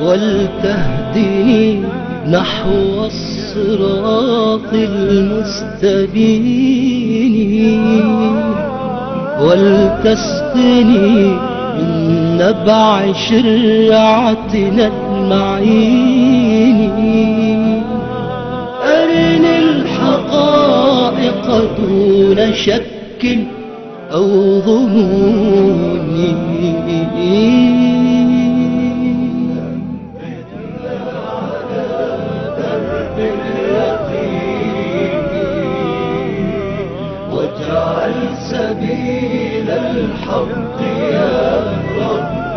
ولتهدني نحو الصراط المستبين ولتسقني من نبع شرعتنا المعين أرني الحقائق دون شك أو ظنون واجعل سبيل الحق يا رب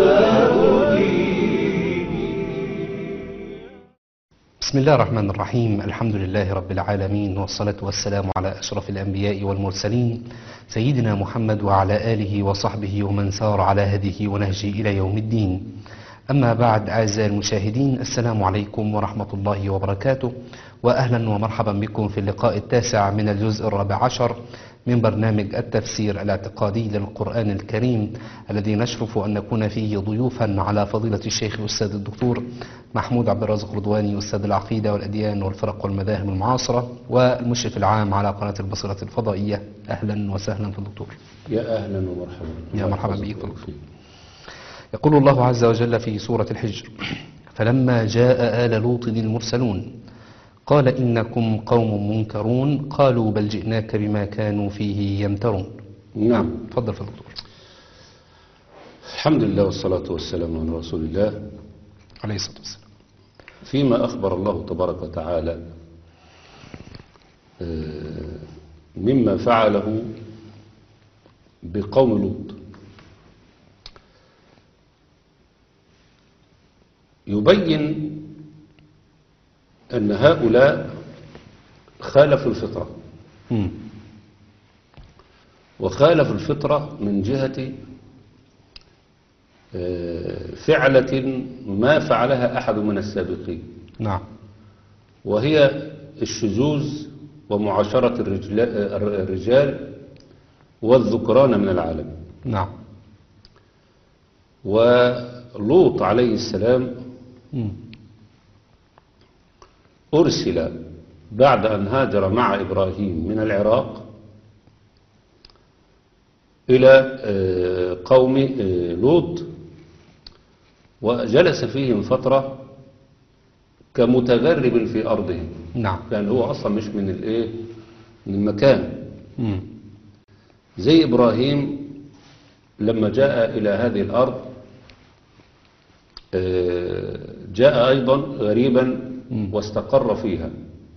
بسم الله الرحمن الرحيم الحمد لله رب العالمين والصلاة والسلام على أشرف الأنبياء والمرسلين سيدنا محمد وعلى آله وصحبه ومن سار على هديه ونهجه إلى يوم الدين أما بعد أعزائي المشاهدين السلام عليكم ورحمة الله وبركاته وأهلا ومرحبا بكم في اللقاء التاسع من الجزء الرابع عشر من برنامج التفسير الاعتقادي للقرآن الكريم الذي نشرف أن نكون فيه ضيوفا على فضيلة الشيخ الأستاذ الدكتور محمود عبد الرازق رضواني أستاذ العقيدة والأديان والفرق والمذاهب المعاصرة والمشرف العام على قناة البصرة الفضائية أهلا وسهلا في الدكتور يا أهلا ومرحبا يا مرحبا الله بك. يحفظك. يقول الله عز وجل في سورة الحجر فلما جاء آل لوط المرسلون قال إنكم قوم منكرون قالوا بل جئناك بما كانوا فيه يمترون نعم تفضل في الدكتور الحمد لله والصلاة والسلام على رسول الله عليه الصلاة والسلام فيما أخبر الله تبارك وتعالى آه، مما فعله بقوم لوط يبين أن هؤلاء خالفوا الفطرة مم. وخالف الفطرة من جهة آه، فعلة ما فعلها أحد من السابقين نعم وهي الشذوذ ومعاشرة الرجل- آه، الرجال والذكران من العالم نعم ولوط عليه السلام مم. أرسل بعد أن هاجر مع إبراهيم من العراق إلى آه، قوم آه، لوط وجلس فيهم فترة كمتغرب في أرضهم نعم لأن هو أصلا مش من الإيه من المكان مم. زي إبراهيم لما جاء إلى هذه الأرض آه، جاء أيضا غريبا واستقر فيها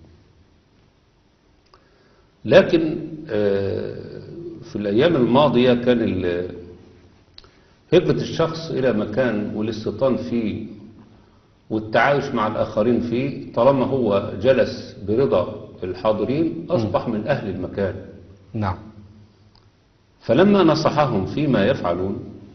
لكن آه، في الأيام الماضية كان ال- هجرة الشخص إلى مكان والاستيطان فيه والتعايش مع الآخرين فيه طالما هو جلس برضا الحاضرين أصبح من أهل المكان نعم فلما نصحهم فيما يفعلون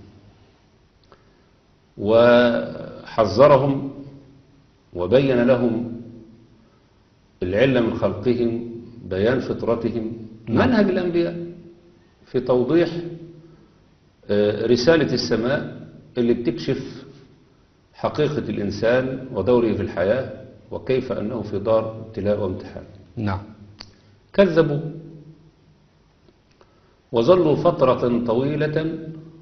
وحذرهم وبين لهم العلة من خلقهم بيان فطرتهم منهج الأنبياء في توضيح آه، رسالة السماء اللي بتكشف حقيقة الإنسان ودوره في الحياة وكيف أنه في دار ابتلاء وامتحان نعم كذبوا وظلوا فترة طويلة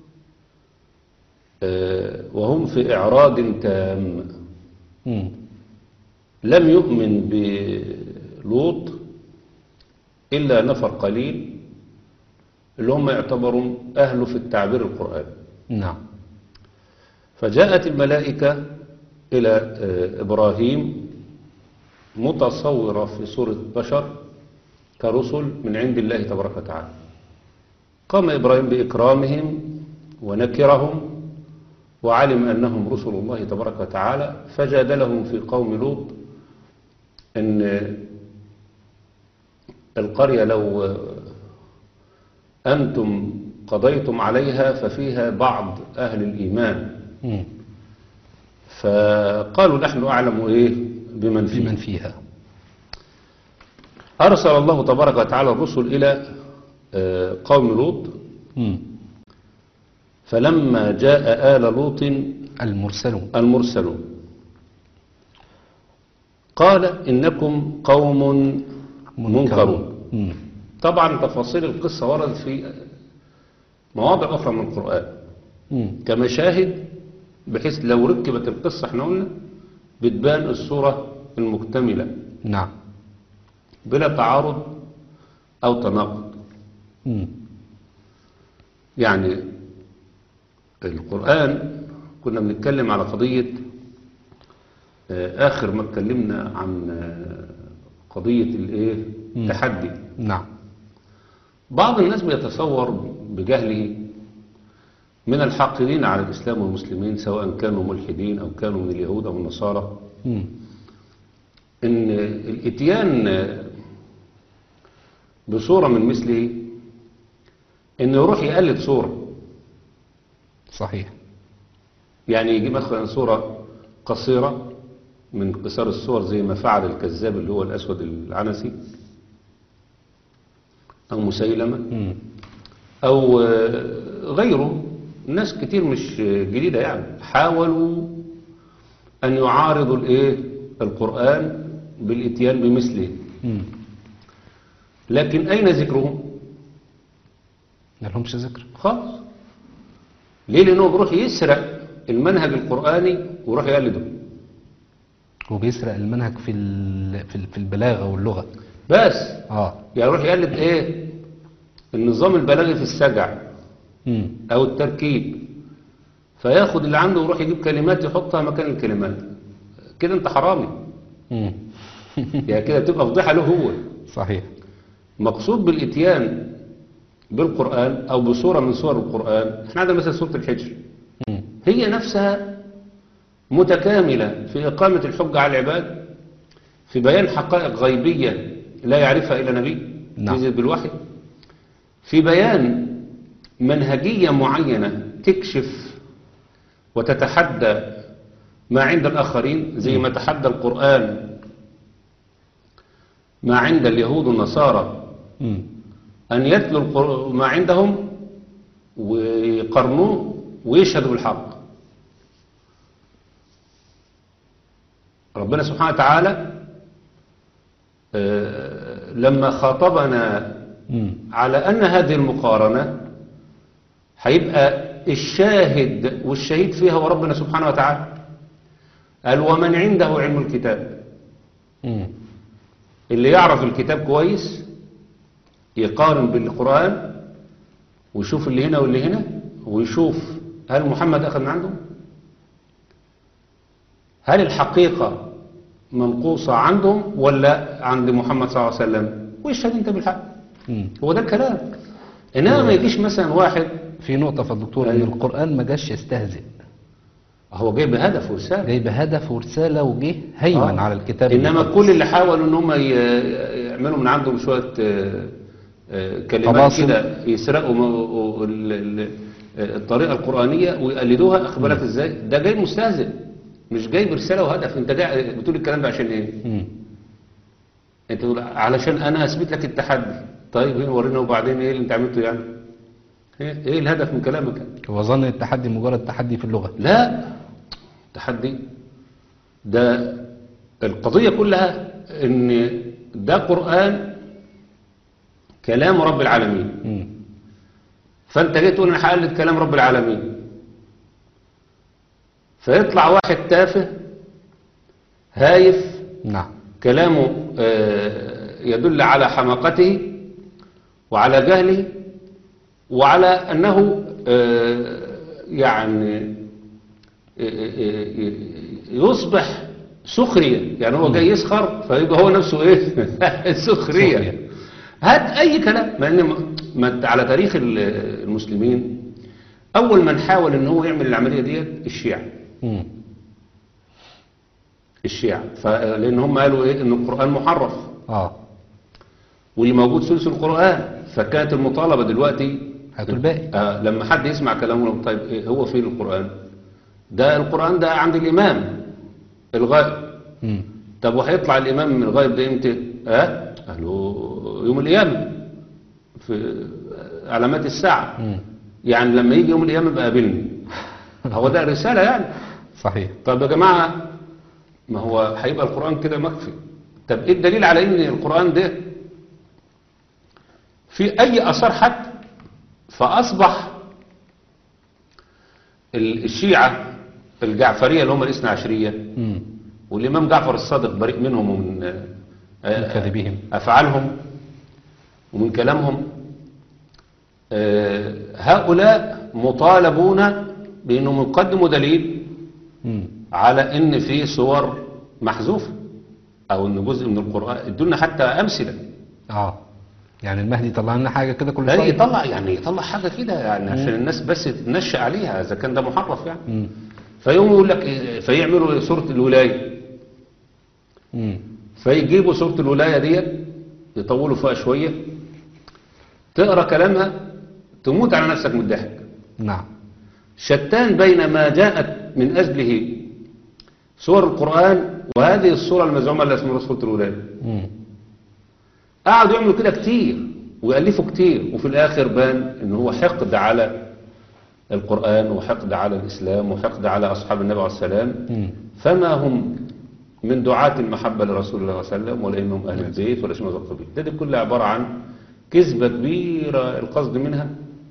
آه، وهم في إعراض تام مم. لم يؤمن بلوط إلا نفر قليل اللي هم يعتبروا أهله في التعبير القرآني نعم فجاءت الملائكة إلى آه، إبراهيم متصورة في صورة بشر كرسل من عند الله تبارك وتعالى قام إبراهيم بإكرامهم ونكرهم وعلم أنهم رسل الله تبارك وتعالى فجادلهم في قوم لوط أن القرية لو أنتم قضيتم عليها ففيها بعض أهل الإيمان مم. فقالوا نحن أعلم إيه بمن فيه بمن فيها أرسل الله تبارك وتعالى الرسل إلى آه، قوم لوط مم. فلما جاء آل لوط المرسلون المرسلون قال إنكم قوم منكرون مم. طبعا تفاصيل القصة وردت في مواضع أخرى من القرآن مم. كمشاهد بحيث لو ركبت القصة احنا قلنا بتبان الصورة المكتملة نعم بلا تعارض أو تناقض مم. يعني القرآن كنا بنتكلم على قضية آه، آخر ما اتكلمنا عن آه، قضية الايه التحدي نعم بعض الناس بيتصور بجهله من الحاقدين على الإسلام والمسلمين سواء كانوا ملحدين أو كانوا من اليهود أو النصارى مم. ان الاتيان بصورة من مثله انه يروح يقلد صورة صحيح يعني يجي مثلا صورة قصيرة من قصار الصور زي ما فعل الكذاب اللي هو الأسود العنسي أو مسيلمة مم. أو آه، غيره ناس كتير مش جديدة يعني حاولوا أن يعارضوا الإيه القرآن بالإتيان بمثله مم. لكن أين ذكرهم ما لهمش ذكر خالص ليه لأنه بيروح يسرق المنهج القرآني ويروح يقلده وبيسرق المنهج في ال- في ال- في البلاغة واللغة بس اه يعني يروح يقلد ايه النظام البلاغي في السجع مم. او التركيب فياخد اللي عنده ويروح يجيب كلمات يحطها مكان الكلمات كده انت حرامي مم. يعني كده تبقى فضيحة له هو صحيح مقصود بالاتيان بالقرآن او بصورة من صور القرآن احنا عندنا مثلا سورة الحجر مم. هي نفسها متكاملة في إقامة الحجة على العباد في بيان حقائق غيبية لا يعرفها إلا نبي نعم. نزل بالوحي في بيان منهجية معينة تكشف وتتحدى ما عند الآخرين زي ما تحدى القرآن ما عند اليهود والنصارى مم. أن يتلوا القر- ما عندهم ويقارنوه ويشهدوا بالحق ربنا سبحانه وتعالى آه، لما خاطبنا مم. على أن هذه المقارنة هيبقى الشاهد والشهيد فيها هو ربنا سبحانه وتعالى قال ومن عنده علم الكتاب مم. اللي يعرف الكتاب كويس يقارن بالقرآن ويشوف اللي هنا واللي هنا ويشوف هل محمد أخذ من عنده هل الحقيقة منقوصة عندهم ولا عند محمد صلى الله عليه وسلم ويشهد انت بالحق مم. هو ده الكلام انما ما يجيش مثلا واحد في نقطة في الدكتور ان أيوة. القرآن ما جاش يستهزئ هو جاي بهدف ورسالة جاي بهدف ورسالة وجه هيمن آه. على الكتاب انما المقدس. كل اللي حاولوا ان هم ي- يعملوا من عندهم شويه آه، آه، كلمات طباسم. كده يسرقوا م- ال- ال- الطريقه القرانيه ويقلدوها اخد بالك ازاي ده جاي مستهزئ مش جاي برساله وهدف انت جاي بتقول الكلام ده عشان ايه مم. انت تقول علشان انا اثبت لك التحدي طيب هنا ورينا وبعدين ايه اللي انت عملته يعني ايه إيه الهدف من كلامك هو ظن التحدي مجرد تحدي في اللغة لا تحدي ده القضية كلها ان ده قرآن كلام رب العالمين مم. فانت جاي تقول انا هقلد كلام رب العالمين فيطلع واحد تافه هايف نعم كلامه آه، يدل على حماقته وعلى جهله وعلى أنه آه، يعني آه، آه، يصبح سخرية يعني هو جاي يسخر فيبقى هو نفسه ايه سخرية. سخرية هات اي كلام مع ان ما- ما انت على تاريخ ال- المسلمين اول من حاول ان هو يعمل العملية ديت الشيعة مم. الشيعة ف- لان هم قالوا ايه ان القرآن محرف اه واللي موجود ثلث القرآن فكانت المطالبة دلوقتي هاتوا الباقي آه لما حد يسمع كلامه يقول طيب إيه هو فين القرآن ده القرآن ده عند الإمام الغائب مم. طب وهيطلع الإمام من الغائب ده امتى اه قالوا يوم القيامة في علامات الساعة مم. يعني لما يجي يوم القيامة يبقى قابلني هو ده رسالة يعني صحيح طب يا جماعة ما هو هيبقى القرآن كده مكفي طب ايه الدليل على ان القرآن ده في اي اثار حتى فاصبح ال- الشيعة الجعفرية اللي هم الاثنى عشرية مم. والامام جعفر الصادق بريء منهم ومن آه، من كذبهم. افعالهم ومن كلامهم آه، هؤلاء مطالبون بانهم يقدموا دليل مم. على ان في صور محذوفه او ان جزء من القران ادونا حتى امثله اه يعني المهدي طلع لنا حاجة كده كل لا شوية يطلع يعني يطلع حاجه كده يعني عشان الناس بس تنشأ عليها اذا كان ده محرف يعني مم. فيقوم يقول لك إيه، فيعملوا سوره الولايه مم. فيجيبوا سوره الولايه ديت يطولوا فيها شويه تقرا كلامها تموت على نفسك من الضحك نعم شتان بين ما جاءت من أجله سور القرآن وهذه الصورة المزعومة اللي اسمها سورة الولاية مم. قعدوا يعملوا كده كتير ويألفوا كتير وفي الآخر بان إن هو حقد على القرآن وحقد على الإسلام وحقد على أصحاب النبي عليه السلام مم. فما هم من دعاة المحبة لرسول الله صلى الله عليه وسلم ولا إنهم أهل البيت ولا اسمه ذو القبيل ده دي كلها عبارة عن كذبة كبيرة القصد منها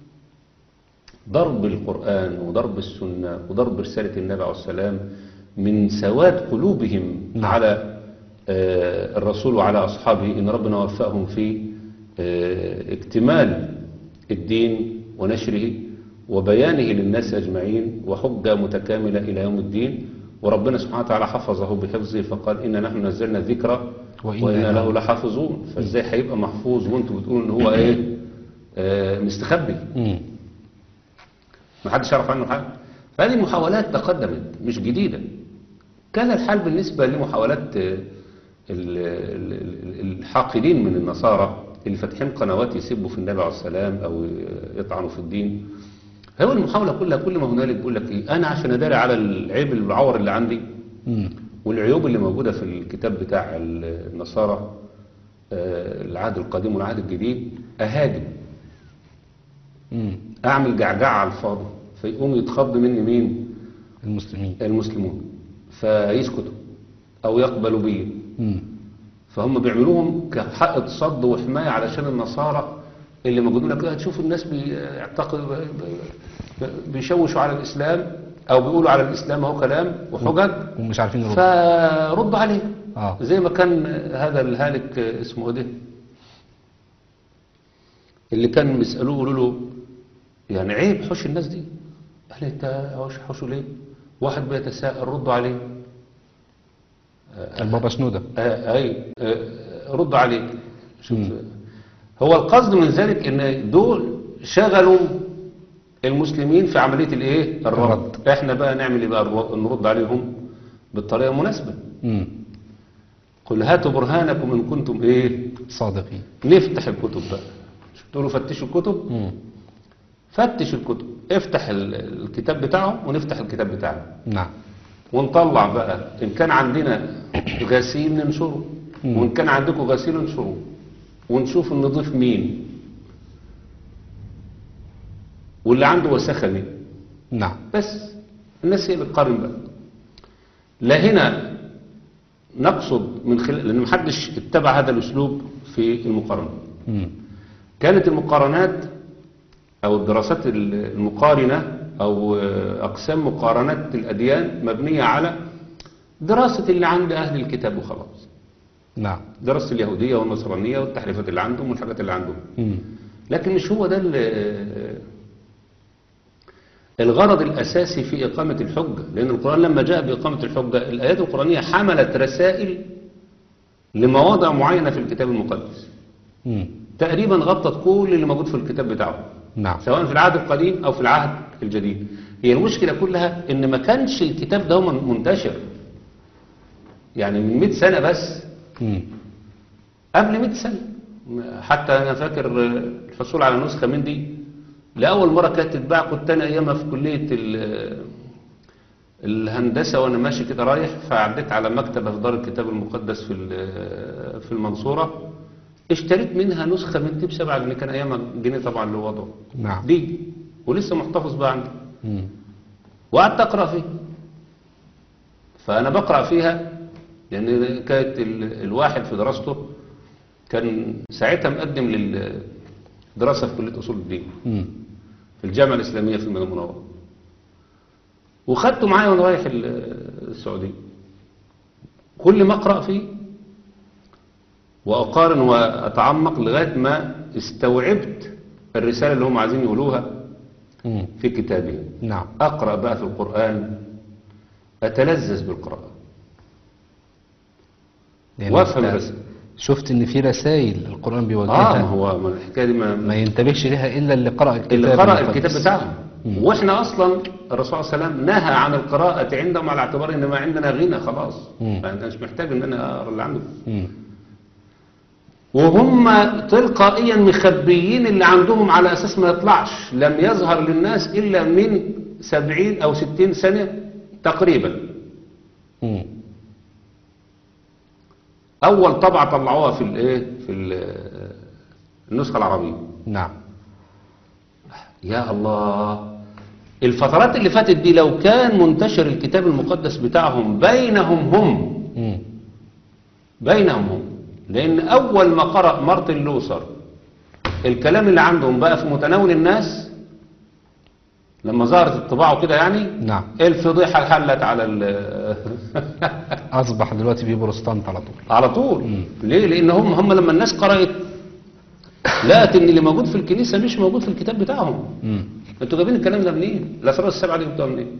ضرب القرآن وضرب السنة وضرب رسالة النبي عليه السلام من سواد قلوبهم نعم. على آه، الرسول وعلى أصحابه إن ربنا وفقهم في آه، اكتمال الدين ونشره وبيانه للناس أجمعين وحجة متكاملة إلى يوم الدين وربنا سبحانه وتعالى حفظه بحفظه فقال إنا نحن نزلنا الذكر وإنا وإنا له له لحافظون فإزاي هيبقى محفوظ وانتوا بتقولوا إن هو إيه آه، مستخبي مم. ما حدش يعرف عنه حاجة فهذه محاولات تقدمت مش جديدة كان الحال بالنسبة لمحاولات آه، ال- ال- ال- الحاقدين من النصارى اللي فاتحين قنوات يسبوا في النبي عليه السلام أو يطعنوا في الدين هو المحاولة كلها كل ما هنالك بيقول لك إيه أنا عشان أداري على العيب العور اللي عندي مم. والعيوب اللي موجودة في الكتاب بتاع النصارى آه، العهد القديم والعهد الجديد أهاجم مم. أعمل جعجعة على الفاضي فيقوم يتخض مني مين المسلمين المسلمون فيسكتوا أو يقبلوا بي مم. فهم بيعملوهم كحائط صد وحماية علشان النصارى اللي موجودين لك هتشوف الناس بيعتقدوا بيشوشوا على الإسلام أو بيقولوا على الإسلام هو كلام وحجج ومش عارفين يردوا فرد عليه اه زي ما كان هذا الهالك اسمه ايه ده اللي كان بيسألوه يقولوا له يعني عيب حوش الناس دي قال انت حوش حوشه ليه واحد بيتساءل ردوا عليه البابا شنودة آه اي آه رد عليه شوف هو القصد من ذلك ان دول شغلوا المسلمين في عملية الايه الرد احنا بقى نعمل ايه بقى الر- نرد عليهم بالطريقة المناسبة مم. قل هاتوا برهانكم ان كنتم ايه صادقين نفتح الكتب بقى شو بتقولوا فتشوا الكتب مم. فتش الكتب افتح ال- الكتاب بتاعه ونفتح الكتاب بتاعه نعم ونطلع بقى ان كان عندنا غسيل ننشره مم. وان كان عندكم غسيل انشروه ونشوف نضيف مين واللي عنده وسخه مين نعم بس الناس هي بتقارن بقى لا هنا نقصد من خلال لان محدش اتبع هذا الاسلوب في المقارنه مم. كانت المقارنات أو الدراسات المقارنة أو أقسام مقارنات الأديان مبنية على دراسة اللي عند أهل الكتاب وخلاص نعم دراسة اليهودية والنصرانية والتحريفات اللي عندهم والحاجات اللي عندهم مم. لكن مش هو ده ال- الغرض الأساسي في إقامة الحجة لأن القرآن لما جاء بإقامة الحجة الآيات القرآنية حملت رسائل لمواضع معينة في الكتاب المقدس مم. تقريبا غطت كل اللي موجود في الكتاب بتاعه نعم سواء في العهد القديم أو في العهد الجديد هي المشكلة كلها إن ما كانش الكتاب ده من- منتشر يعني من 100 سنة بس مم. قبل 100 سنة حتى أنا فاكر الحصول على نسخة من دي لأول مرة كانت تتباع كنت أنا أيامها في كلية ال- الهندسة وأنا ماشي كده رايح فعديت على مكتبة في دار الكتاب المقدس في ال- في المنصورة اشتريت منها نسخة من دي بسبعة جنيه كان أيامها جنيه طبعا اللي وضعه نعم دي ولسه محتفظ بقى عندي مم. وقعدت أقرأ فيها فأنا بقرأ فيها لأن كانت ال- الواحد في دراسته كان ساعتها مقدم للدراسة في كلية أصول الدين مم. في الجامعة الإسلامية في المدينة المنورة وخدته معايا وأنا رايح ال- السعودية كل ما أقرأ فيه وأقارن وأتعمق لغاية ما استوعبت الرسالة اللي هم عايزين يقولوها مم. في كتابهم نعم أقرأ بقى في القرآن أتلذذ بالقراءة لأن وافهم أنت الرسالة. شفت ان في رسائل القرآن آه ما بيوجهها هو ما الحكاية دي ما, ما ينتبهش لها الا اللي قرأ الكتاب اللي قرأ المقدس. الكتاب بتاعهم واحنا اصلا الرسول صلى الله عليه وسلم نهى عن القراءة عندهم على اعتبار ان ما عندنا غنى خلاص مم. فانت مش محتاج ان انا اقرا اللي عندكم مم. وهم تلقائيا مخبيين اللي عندهم على اساس ما يطلعش لم يظهر للناس الا من سبعين او ستين سنة تقريبا مم. اول طبعة طلعوها في الايه في ال- النسخة العربية نعم يا الله الفترات اللي فاتت دي لو كان منتشر الكتاب المقدس بتاعهم بينهم هم مم. بينهم هم لأن أول ما قرأ مارتن لوثر الكلام اللي عندهم بقى في متناول الناس لما ظهرت الطباعة كده يعني نعم الفضيحة حلت على ال اصبح دلوقتي بيه بروستانت على طول على طول ليه لأن هم هم لما الناس قرأت لقت ان اللي موجود في الكنيسة مش موجود في الكتاب بتاعهم مم. انتوا جايبين الكلام ده منين الاسرار السبعه دي جبتوها منين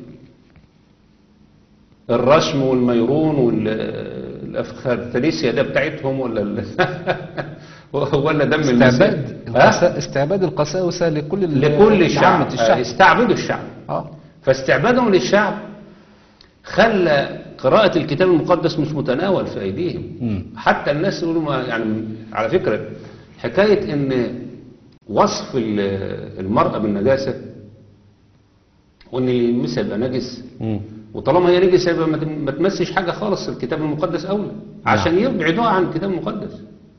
الرشم والميرون والافخارتاليسيا ده بتاعتهم ولا ال... ولا دم الناس استعباد القسا... استعباد القساوسة لكل ال- لكل الشعب عامة الشعب استعبدوا الشعب اه فاستعبادهم للشعب خلى قراءة الكتاب المقدس مش متناول في أيديهم مم. حتى الناس يقولوا ما يعني على فكرة حكاية ان وصف ال- المرأة بالنجاسة وان اللي يلمسها يبقى نجس مم. وطالما هي نجسة يبقى ما تم- ما تمسش حاجة خالص الكتاب المقدس أولى عشان يبعدوها عن الكتاب المقدس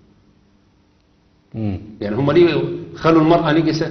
مم. يعني هم ليه خلوا المرأة نجسة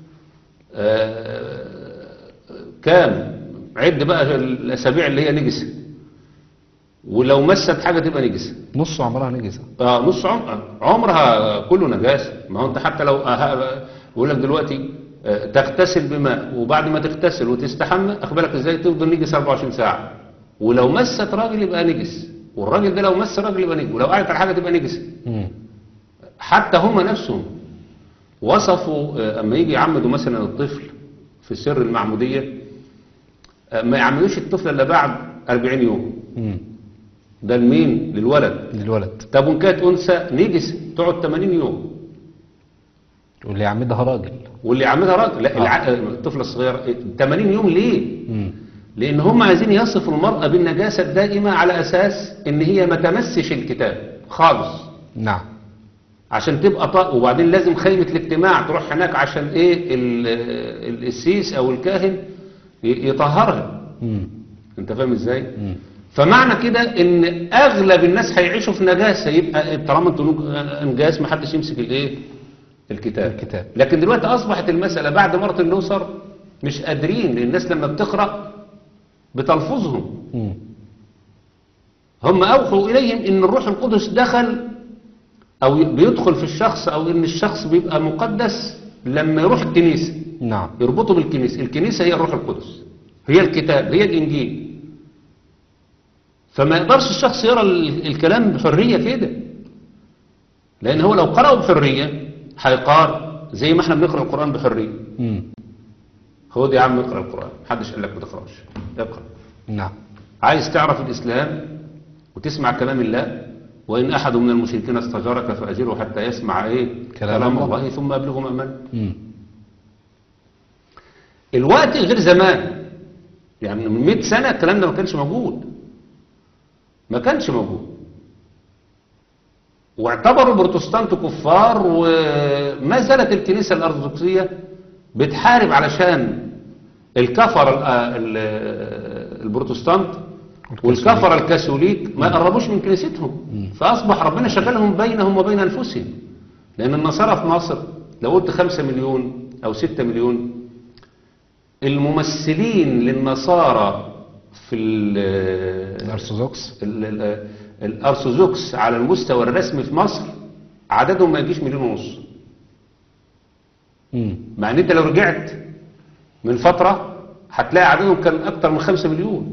آه، كام عد بقى الأسابيع اللي هي نجسة ولو مست حاجة تبقى نجسة نص عمرها نجسة آه نص عمر عمرها كله نجاسة ما هو انت حتى لو آه، يقول لك دلوقتي آه، تغتسل بماء وبعد ما تغتسل وتستحمى اخبرك ازاي تفضل نجس 24 ساعة ولو مست راجل يبقى نجس والراجل ده لو مس راجل يبقى نجس ولو قعدت على حاجة تبقى نجسة مم. حتى هم نفسهم وصفوا آه، اما يجي يعمدوا مثلا الطفل في سر المعمودية آه، ما يعملوش الطفل الا بعد 40 يوم مم. ده لمين للولد للولد طب وان كانت انثى نجس تقعد 80 يوم واللي يعمدها راجل واللي يعملها راجل لا الع... الطفل الصغير 80 يوم ليه مم. لان هم عايزين يصفوا المرأة بالنجاسة الدائمة على اساس ان هي ما تمسش الكتاب خالص نعم عشان تبقى طاق وبعدين لازم خيمة الاجتماع تروح هناك عشان ايه ال- القسيس او الكاهن ي- يطهرها مم. انت فاهم ازاي مم. فمعنى كده ان اغلب الناس هيعيشوا في نجاسة يبقى طالما انتوا نج- انجاز ما حدش يمسك الايه الكتاب الكتاب. لكن دلوقتي اصبحت المسألة بعد مرة النوصر مش قادرين لان الناس لما بتقرأ بتلفظهم مم. هم اوحوا اليهم ان الروح القدس دخل او بيدخل في الشخص او ان الشخص بيبقى مقدس لما يروح الكنيسة نعم يربطوا بالكنيسة الكنيسة هي الروح القدس هي الكتاب هي الإنجيل فما يقدرش الشخص يرى ال- الكلام بحرية كده لأن هو لو قرأه بحرية هيقار زي ما احنا بنقرأ القرآن بحرية مم. خد يا عم اقرأ القرآن محدش قال لك ما تقرأش اقرأ نعم عايز تعرف الإسلام وتسمع كلام الله وإن أحد من المشركين استجارك فأجره حتى يسمع إيه كلام كلام الله. الله ثم أبلغه مأمنه مم. الوقت غير زمان يعني من 100 سنة الكلام ده ما كانش موجود ما كانش موجود واعتبروا البروتستانت كفار وما زالت الكنيسة الأرثوذكسية بتحارب علشان الكفر ال- ال- البروتستانت والكفر الكاثوليك ما يقربوش من كنيستهم فأصبح ربنا شغلهم بينهم وبين أنفسهم لأن النصارى في مصر لو قلت خمسة مليون أو ستة مليون الممثلين للنصارى في ال- الأرثوذكس ال- ال- الارثوذكس على المستوى الرسمي في مصر عددهم ما يجيش مليون ونص مم. مع ان انت لو رجعت من فترة هتلاقي عددهم كان اكتر من خمسة مليون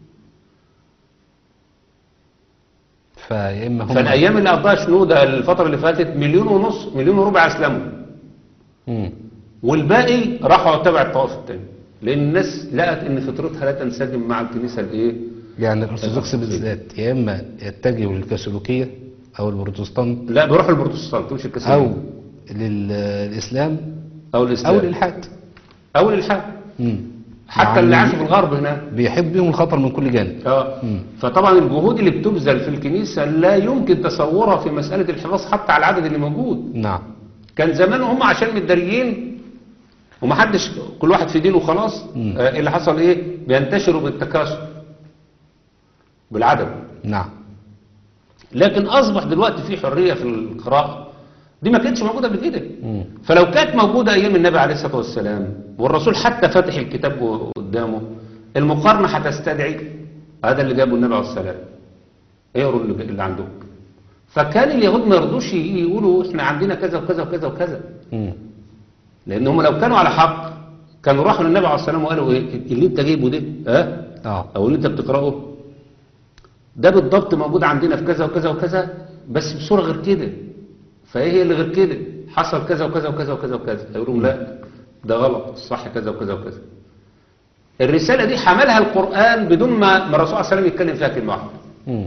فيا اما هم فالايام اللي قضاها شنودة الفترة اللي فاتت مليون ونص مليون وربع اسلموا مم. والباقي راحوا تبع الطائف التاني لان الناس لقت ان فطرتها لا تنسجم مع الكنيسة الايه يعني الارثوذكس بالذات يا اما يتجهوا للكاثوليكيه او البروتستانت لا بيروحوا البروتستانت مش الكاثوليك او للاسلام او الاسلام او للحاد او للحد مم. حتى يعني اللي عاشوا في الغرب هناك بيحب بيهم الخطر من كل جانب اه مم. فطبعا الجهود اللي بتبذل في الكنيسة لا يمكن تصورها في مسألة الحفاظ حتى على العدد اللي موجود نعم كان زمان هم عشان متداريين ومحدش كل واحد في دينه خلاص مم. آه اللي حصل ايه بينتشروا بالتكاثر بالعدد نعم لكن اصبح دلوقتي في حرية في القراءة دي ما كانتش موجودة قبل كده مم. فلو كانت موجودة أيام النبي عليه الصلاة والسلام والرسول حتى فاتح الكتاب قدامه المقارنة هتستدعي هذا اللي جابه النبي عليه الصلاة والسلام اقروا اللي اللي عندهم فكان اليهود ما يرضوش يجي يقولوا احنا عندنا كذا وكذا وكذا وكذا مم. لان هم لو كانوا على حق كانوا راحوا للنبي عليه الصلاة والسلام وقالوا ايه اللي انت جايبه ده ها اه او اللي انت بتقراه ده بالضبط موجود عندنا في كذا وكذا وكذا بس بصورة غير كده فايه هي اللي غير كده حصل كذا وكذا وكذا وكذا وكذا يقولوا لا ده غلط صح كذا وكذا وكذا الرسالة دي حملها القرآن بدون ما ما الرسول صلى الله عليه وسلم يتكلم فيها كلمة واحدة مم.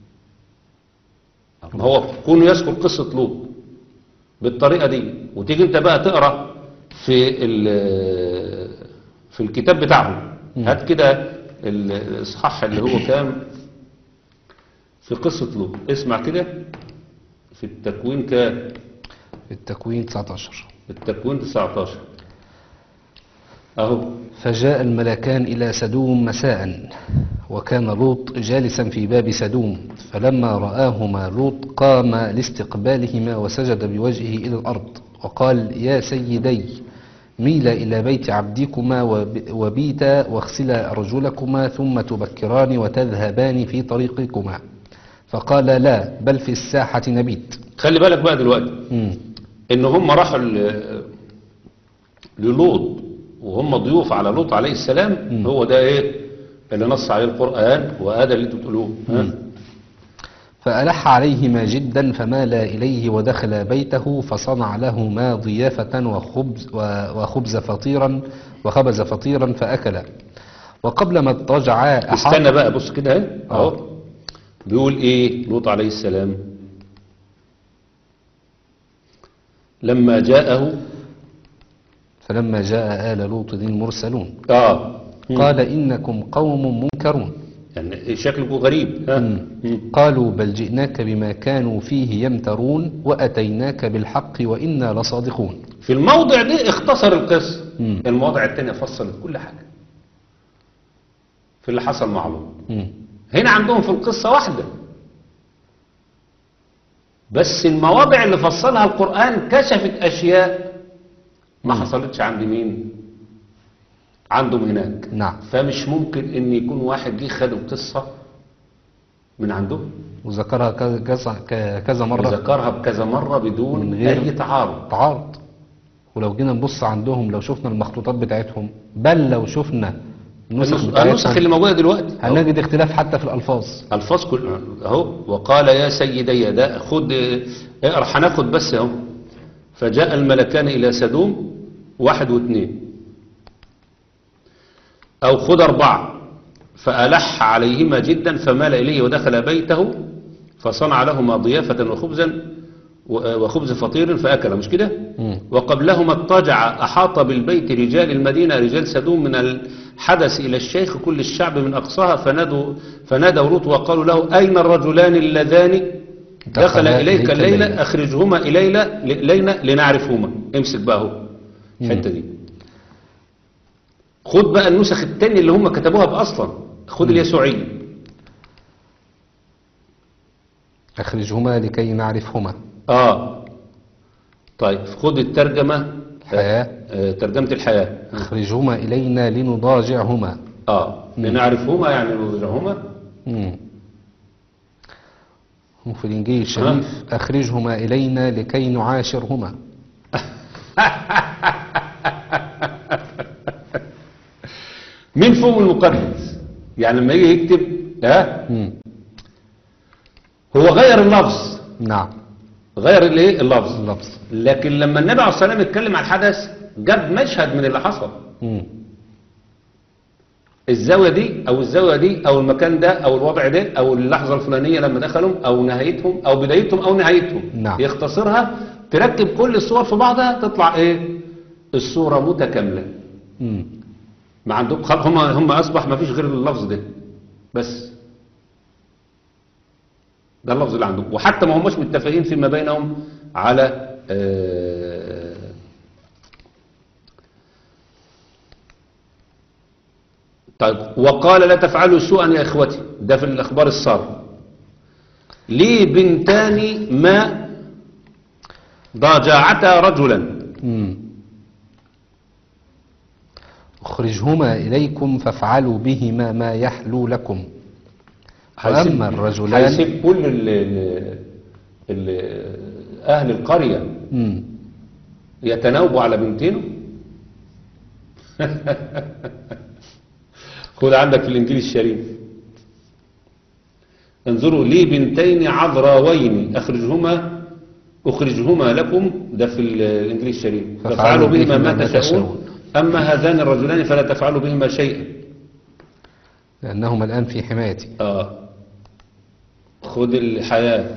ما هو كونه يذكر قصة لوط بالطريقة دي وتيجي انت بقى تقرأ في ال- في الكتاب بتاعهم هات كده الاصحاح اللي هو كام في قصة لوط اسمع كده في التكوين كام التكوين 19 التكوين 19 اهو فجاء الملكان إلى سدوم مساء وكان لوط جالسا في باب سدوم فلما رآهما لوط قام لاستقبالهما وسجد بوجهه إلى الأرض وقال يا سيدي ميلا إلى بيت عبدكما وب- وبيتا واغسلا أرجلكما ثم تبكران وتذهبان في طريقكما فقال لا بل في الساحة نبيت خلي بالك بقى دلوقتي مم. ان هم راحوا ل- للوط وهم ضيوف على لوط عليه السلام هو ده ايه اللي نص عليه القرآن وهذا اللي انتوا بتقولوه ها؟ فألح عليهما جدا فمالا إليه ودخل بيته فصنع لهما ضيافة وخبز, و- وخبز فطيرا وخبز فطيرا فأكلا وقبل ما اضطجعا أحاط- استنى بقى بص كده اهي اهو بيقول ايه لوط عليه السلام لما جاءه فلما جاء آل لوط المرسلون اه قال إنكم قوم منكرون يعني شكلكم غريب ها؟ مم. مم. قالوا بل جئناك بما كانوا فيه يمترون وأتيناك بالحق وإنا لصادقون في الموضع ده اختصر القصة مم. المواضع التانية فصلت كل حاجة في اللي حصل مع لوط مم. هنا عندهم في القصة واحدة بس المواضع اللي فصلها القرآن كشفت أشياء ما حصلتش عند مين عندهم هناك نعم فمش ممكن ان يكون واحد جه خد القصة من عندهم وذكرها كذا- كذا كذا مرة وذكرها بكذا مرة بدون من غير- اي تعارض تعارض ولو جينا نبص عندهم لو شفنا المخطوطات بتاعتهم بل لو شفنا النسخ النسخ بتاعتهم النسخ اللي موجودة دلوقتي أهو. هنجد اختلاف حتى في الألفاظ الفاظ كل اهو وقال يا سيدي ده خد اقرا هناخد بس اهو فجاء الملكان الى سدوم واحد واثنين او خد اربعه فالح عليهما جدا فمال اليه ودخل بيته فصنع لهما ضيافه وخبزا و- وخبز فطير فاكل مش كده مم. وقبلهما اضطجع أحاط بالبيت رجال المدينة رجال سدوم من الحدث إلى الشيخ كل الشعب من أقصاها فنادوا, فنادوا لوط وقالوا له أين الرجلان اللذان دخل دخلا إليك إليك الليلة الليلة. أخرجهما إلينا إلينا لنعرفهما امسك بقى اهو الحتة دي خد بقى النسخ التانية اللي هم كتبوها بأصلا خد اليسوعية أخرجهما لكي نعرفهما آه طيب خد الترجمة حياة آه، ترجمة الحياة أخرجهما إلينا لنضاجعهما آه لنعرفهما يعني نرجعهما مم. وفي الإنجيل الشريف أخرجهما إلينا لكي نعاشرهما مين فوق المقدس يعني لما يجي يكتب ها مم. هو غير اللفظ نعم غير الايه اللفظ اللفظ لكن لما النبي عليه الصلاه والسلام اتكلم عن الحدث جاب مشهد من اللي حصل مم. الزاويه دي او الزاويه دي او المكان ده او الوضع ده او اللحظه الفلانيه لما دخلوا او نهايتهم او بدايتهم او نهايتهم نعم. يختصرها تركب كل الصور في بعضها تطلع ايه الصوره متكامله مم. ما عندهم خل... هم هم اصبح ما فيش غير اللفظ ده بس ده اللفظ اللي عندهم وحتى ما هماش متفقين فيما بينهم على آه، طيب وقال لا تفعلوا سوءا يا اخوتي ده في الاخبار الساره لي بنتان ما ضاجعتا رجلا مم. أخرجهما إليكم فافعلوا بهما ما يحلو لكم هيسيب- وأما الرجلان هيسيب كل ال ال أهل القرية مم. يتناوبوا على بنتينه خد عندك في الإنجيل الشريف انظروا لي بنتين عذراوين أخرجهما أخرجهما لكم ده في الإنجيل الشريف فافعلوا فافعلوا بهما بهما ما ما تشاءون تشاءون. أما هذان الرجلان فلا تفعلوا بهما شيئا لأنهما الآن في حمايتي آه خد الحياة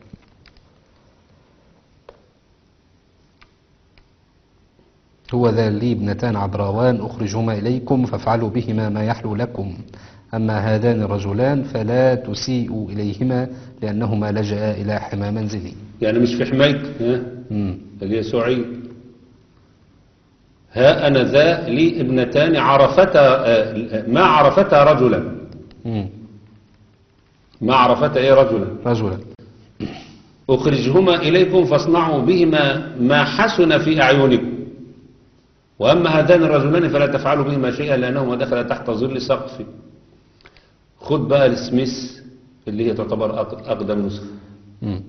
هو ذا لي ابنتان عذراوان أخرجهما إليكم فافعلوا بهما ما يحلو لكم أما هذان الرجلان فلا تسيئوا إليهما لأنهما لجأ إلى حمى منزلي يعني مش في حماية ها مم. اليسوعي ها أنا ذا لي ابنتان عرفتا آه، ما عرفتا رجلا مم. ما عرفتا ايه رجلا رجلا أخرجهما إليكم فاصنعوا بهما ما حسن في أعينكم وأما هذان الرجلان فلا تفعلوا بهما شيئا لأنهما دخل تحت ظل سقف خد بقى السميث اللي هي تعتبر أق- أقدم نسخة مم.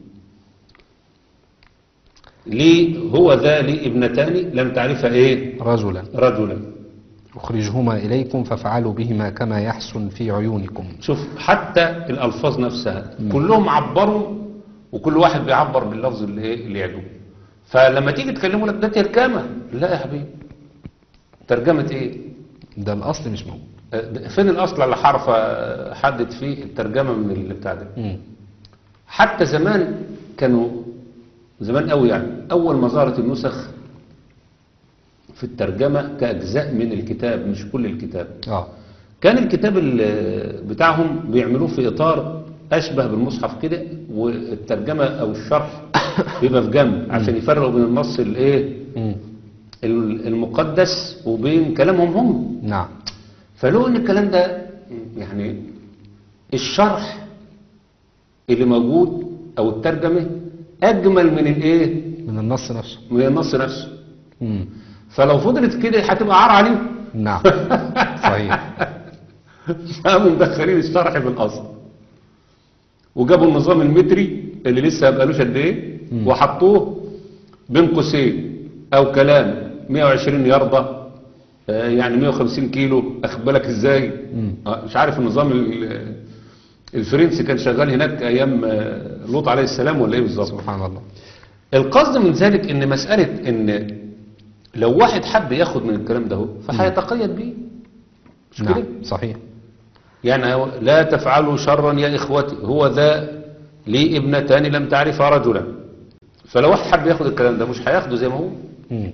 لي هو ذا لي ابنتان لم تعرفها ايه رجلا رجلا أخرجهما إليكم فافعلوا بهما كما يحسن في عيونكم شوف حتى الألفاظ نفسها كلهم عبروا وكل واحد بيعبر باللفظ اللي ايه اللي يعجبه فلما تيجي تكلموا لك ده ترجمة لا يا حبيبي ترجمة ايه ده الأصل مش موجود آه، ده- فين الأصل اللي حرف آه، حدد فيه الترجمة من اللي بتاع ده مم. حتى زمان كانوا زمان قوي يعني أول ما ظهرت النسخ في الترجمة كأجزاء من الكتاب مش كل الكتاب آه كان الكتاب ال- بتاعهم بيعملوه في إطار أشبه بالمصحف كده والترجمة أو الشرح بيبقى في جنب عشان يفرقوا بين النص الإيه مم. ال- المقدس وبين كلامهم هم نعم فلو ان الكلام ده يعني الشرح اللي موجود او الترجمة اجمل من الايه من النص نفسه من النص نفسه مم. فلو فضلت كده هتبقى عار عليهم نعم صحيح قاموا مدخلين الشرح بالاصل وجابوا النظام المتري اللي لسه ما بقالوش قد ايه وحطوه بين قوسين او كلام 120 يرضى آه، يعني 150 كيلو اخد بالك ازاي آه، مش عارف النظام ال- الفرنسي كان شغال هناك ايام آه، لوط عليه السلام ولا ايه بالظبط سبحان الله القصد من ذلك ان مسألة ان لو واحد حب ياخد من الكلام ده هو فهيتقيد بيه مش كده نعم صحيح يعني هو لا تفعلوا شرا يا إخوتي هو ذا لي ابنتان لم تعرفا رجلا فلو واحد حب ياخد الكلام ده مش هياخده زي ما هو مم.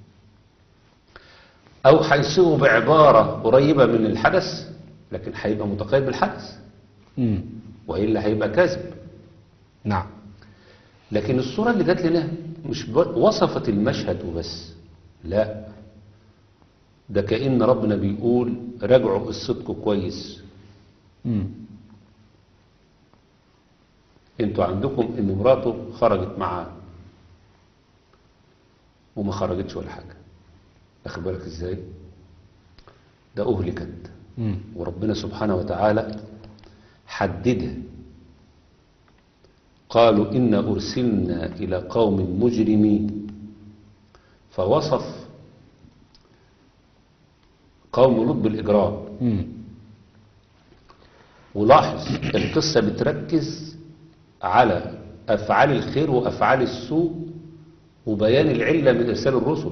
أو هيصيغه بعبارة قريبة من الحدث لكن هيبقى متقيد بالحدث مم. وإلا هيبقى كاذب نعم لكن الصورة اللي جات لنا مش ب- وصفت المشهد وبس لا ده كأن ربنا بيقول راجعوا قصتكم كويس مم. انتوا عندكم ان مراته خرجت معاه وما خرجتش ولا حاجة اخد بالك ازاي ده اهلكت مم. وربنا سبحانه وتعالى حددها قالوا إنا أرسلنا إلى قوم مجرمين فوصف قوم لوط بالإجرام مم. ولاحظ القصة بتركز على أفعال الخير وأفعال السوء وبيان العلة من إرسال الرسل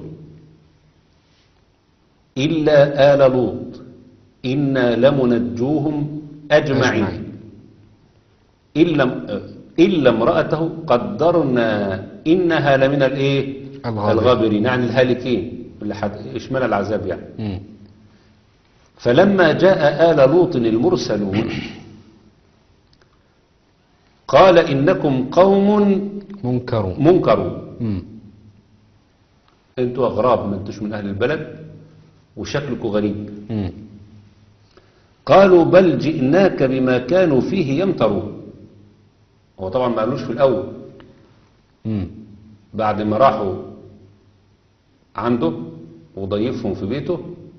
إلا آل لوط إنا لمنجوهم أجمعين أجمعين. إلا إلا امرأته قدرنا إنها لمن الإيه الغابرين. الغابرين يعني الهالكين اللي حد إشمال العذاب يعني مم. فلما جاء آل لوط المرسلون قال إنكم قوم منكر منكرون مم. انتوا أغراب ما انتوش من أهل البلد وشكلكم غريب مم. قالوا بل جئناك بما كانوا فيه يمترون هو طبعا ما قالوش في الأول مم. بعد ما راحوا عنده وضيفهم في بيته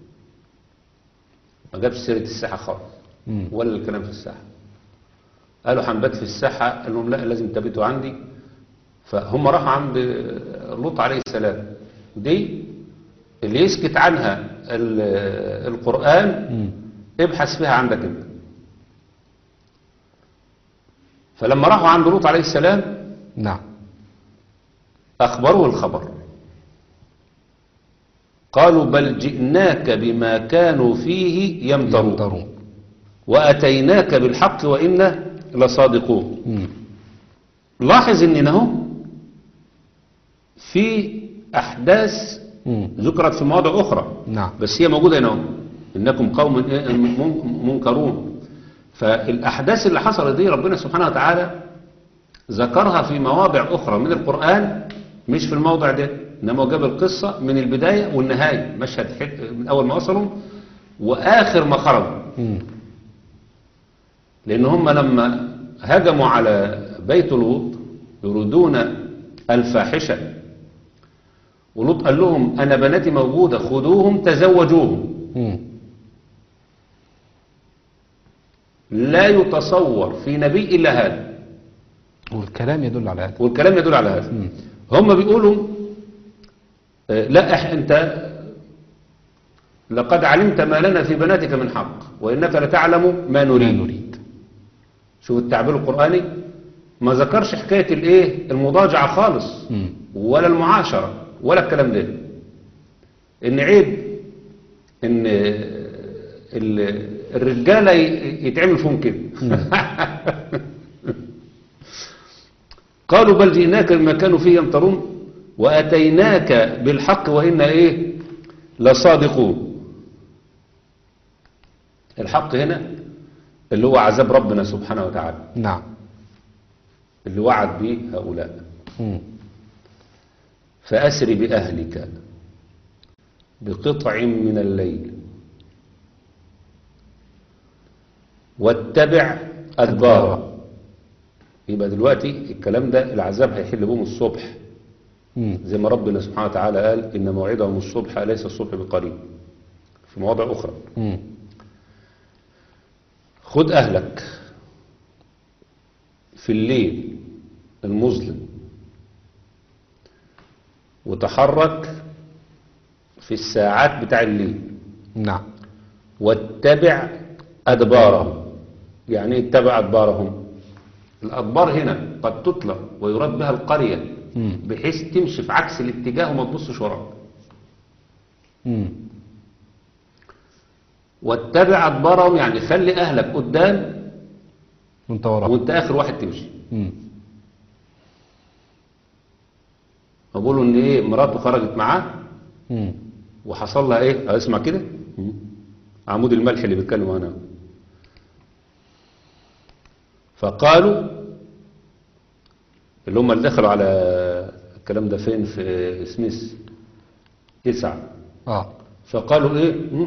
ما جابش سيرة الساحة خالص مم. ولا الكلام في الساحة قالوا هنبات في الساحة قال لهم لا لازم تبيتوا عندي فهم راحوا عند لوط عليه السلام دي اللي يسكت عنها ال- القرآن مم. ابحث فيها عندك انت فلما راحوا عند لوط عليه السلام نعم أخبروه الخبر قالوا بل جئناك بما كانوا فيه يمترون يمترون وأتيناك بالحق وإنا لصادقون مم. لاحظ إن هو في أحداث مم. ذكرت في مواضع أخرى نعم بس هي موجودة هنا اهو. إنكم قوم من- منكرون فالأحداث اللي حصلت دي ربنا سبحانه وتعالى ذكرها في مواضع أخرى من القرآن مش في الموضع ده إنما هو جاب القصة من البداية والنهاية مشهد حت- من أول ما وصلوا وآخر ما خرجوا مم. لأن هم لما هجموا على بيت لوط يريدون الفاحشة ولوط قال لهم أنا بناتي موجودة خذوهم تزوجوهم مم. لا يتصور في نبي إلا هذا والكلام يدل على هذا والكلام يدل على هذا مم. هم بيقولوا آه، لا إح أنت لقد علمت ما لنا في بناتك من حق وإنك لتعلم ما ما نريد نريد شوف التعبير القرآني ما ذكرش حكاية الايه المضاجعة خالص مم. ولا المعاشرة ولا الكلام ده ان عيب ان ال- الرجالة ي- يتعمل فيهم كده قالوا بل جئناك بما كانوا فيه يمترون وأتيناك بالحق وإنا إيه لصادقون الحق هنا اللي هو عذاب ربنا سبحانه وتعالى نعم اللي وعد به هؤلاء مم. فأسر بأهلك بقطع من الليل واتبع أدباره يبقى دلوقتي الكلام ده العذاب هيحل بهم الصبح مم. زي ما ربنا سبحانه وتعالى قال إن موعدهم الصبح أليس الصبح بقريب في مواضع أخرى مم. خد أهلك في الليل المظلم وتحرك في الساعات بتاع الليل نعم واتبع أدبارهم يعني ايه اتبع أدبارهم الأدبار هنا قد تطلق ويراد بها القرية مم. بحيث تمشي في عكس الاتجاه وما تبصش وراك مم. واتبع أدبارهم يعني خلي أهلك قدام وانت وراه وانت آخر واحد تمشي مم. بقولوا ان ايه مراته خرجت معاه مم. وحصل لها ايه اسمع كده عمود الملح اللي بيتكلموا عنها فقالوا اللي هم اللي دخلوا على الكلام ده فين في سميث تسعة اه فقالوا ايه مم.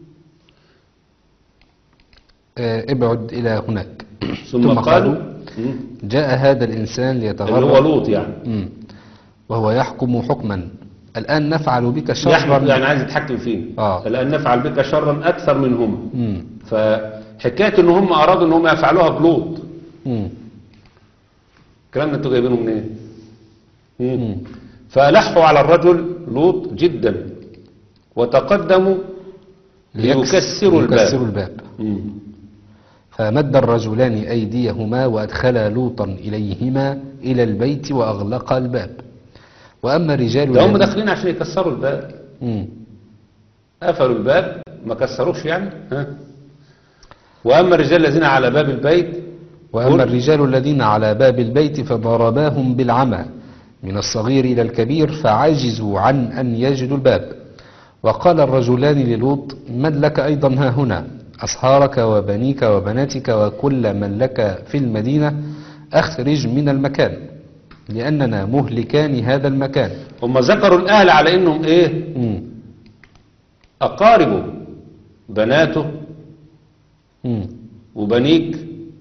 آه، ابعد إلى هناك ثم قالوا مم. جاء هذا الإنسان اللي ليتغرب هو لوط يعني مم. وهو يحكم حكما الآن نفعل بك شرا يحكم يعني عايز يتحكم فيه آه. الان نفعل بك شرا اكثر منهما مم. فحكايه ان هم ارادوا ان هم يفعلوها بلوط مم. الكلام ده انتوا جايبينه منين مم. فألحوا على الرجل لوط جدا وتقدموا ليكسروا الباب ليكسروا الباب مم. فمد الرجلان أيديهما وأدخلا لوطا إليهما إلى البيت وأغلقا الباب وأما الرجال ده هم الذين- داخلين عشان يكسروا الباب مم. قفلوا الباب ما كسروش يعني ها وأما الرجال الذين على باب البيت وأما قل- الرجال الذين على باب البيت فضرباهم بالعمى من الصغير إلى الكبير فعجزوا عن أن يجدوا الباب وقال الرجلان للوط من لك أيضا ها هنا أصهارك وبنيك وبناتك وكل من لك في المدينة أخرج من المكان لأننا مهلكان هذا المكان هم ذكروا الأهل على إنهم إيه مم. أقاربه بناته مم. وبنيك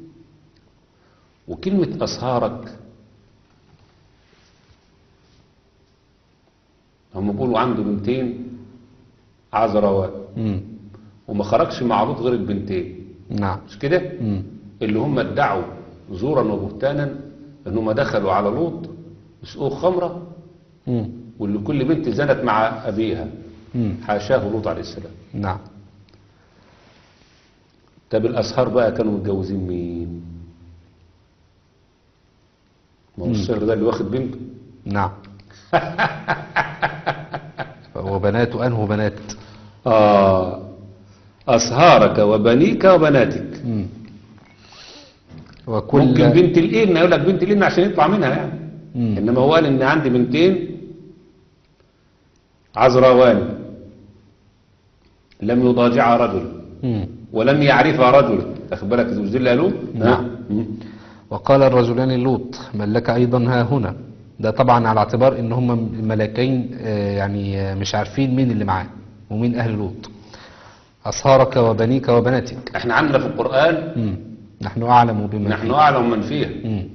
وكلمة أصهارك هم بيقولوا عنده بنتين عذراوات مم. وما خرجش مع لوط غير البنتين نعم مش كده مم. اللي هم ادعوا زورا وبهتانا انهم دخلوا على لوط يسقوه خمره مم. واللي كل بنت زنت مع ابيها مم. حاشاه لوط عليه السلام نعم طب الأسهار بقى كانوا متجوزين مين ما هو السهر ده اللي واخد بنته نعم وبنات أنه بنات آه أسهارك وبنيك وبناتك مم. وكل ممكن بنت الإبن يقول لك بنت الإبن عشان يطلع منها يعني مم. إنما هو قال إن عندي بنتين عذراوان لم يضاجعها رجل مم. ولم يعرفها رجل تاخد بالك مش دي اللي قالوه؟ نعم. مم. وقال الرجلان لوط من لك أيضا ها هنا ده طبعا على اعتبار ان هم الملكين آه، يعني آه، مش عارفين مين اللي معاه ومين أهل لوط أصهارك وبنيك وبناتك احنا عندنا في القرآن مم. نحن أعلم بما نحن فيه. أعلم من فيها مم.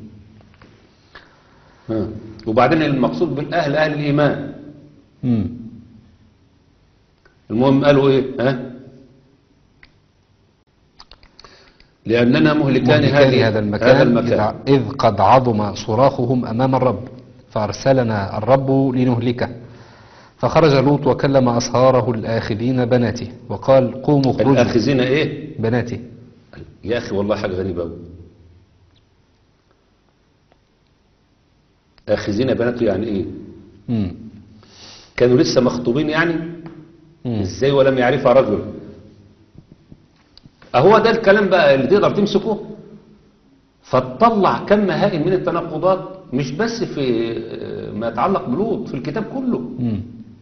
ها. وبعدين المقصود بالأهل أهل الإيمان مم. المهم قالوا إيه ها لأننا مهلكان مهلكان هذه هذا المكان, هذا المكان. إذ- إذ قد عظم صراخهم أمام الرب فأرسلنا الرب لنهلكه فخرج لوط وكلم أصهاره الآخذين بناته وقال قوموا اخرجوا الآخذين إيه بناته يا أخي والله حاجة غريبة أوي آخذين بناته يعني إيه مم. كانوا لسه مخطوبين يعني مم. إزاي ولم يعرفها رجل أهو ده الكلام بقى اللي تقدر تمسكه فتطلع كم هائل من التناقضات مش بس في آه، ما يتعلق بلوط في الكتاب كله مم.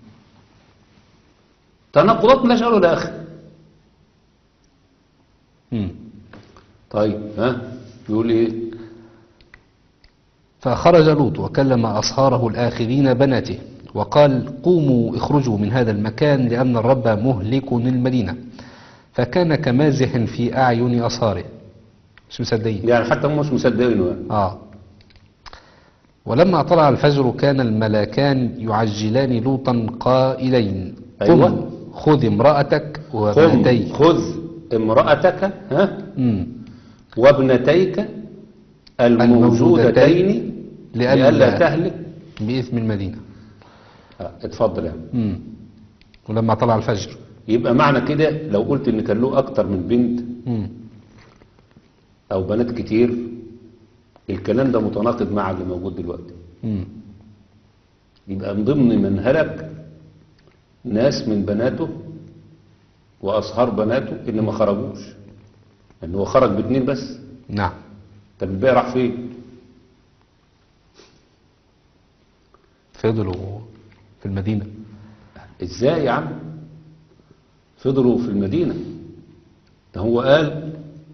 تناقضات ملاش أول ولا آخر مم. طيب ها يقول إيه فخرج لوط وكلم أصهاره الآخذين بناته وقال قوموا اخرجوا من هذا المكان لأن الرب مهلك المدينة فكان كمازح في أعين أصهاره مش مصدقين يعني حتى هم مش مصدقينه يعني. آه ولما طلع الفجر كان الملاكان يعجلان لوطا قائلين قم أيوة. خذ امرأتك خذ وبنتيك خذ امرأتك ها مم. وابنتيك الموجودتين لئلا لئلا تهلك بإثم المدينة آه، اتفضل يعني مم. ولما طلع الفجر يبقى معنى كده لو قلت ان كان له اكتر من بنت مم. او بنات كتير الكلام ده متناقض مع اللي موجود دلوقتي مم. يبقى من ضمن من هلك ناس من بناته واصهار بناته اللي ما خرجوش ان هو خرج باتنين بس نعم طب الباقي راح فين فضلوا في المدينة ازاي يا عم فضلوا في المدينة ده هو قال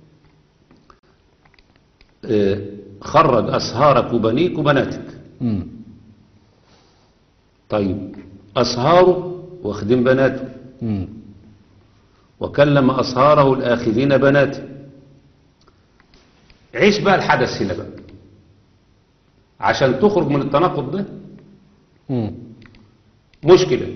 آه، خرج أسهارك وبنيك وبناتك مم. طيب أسهاره واخدين بناته مم. وكلم أسهاره الآخذين بناته عيش بقى الحدث هنا بقى عشان تخرج من التناقض ده مم. مشكلة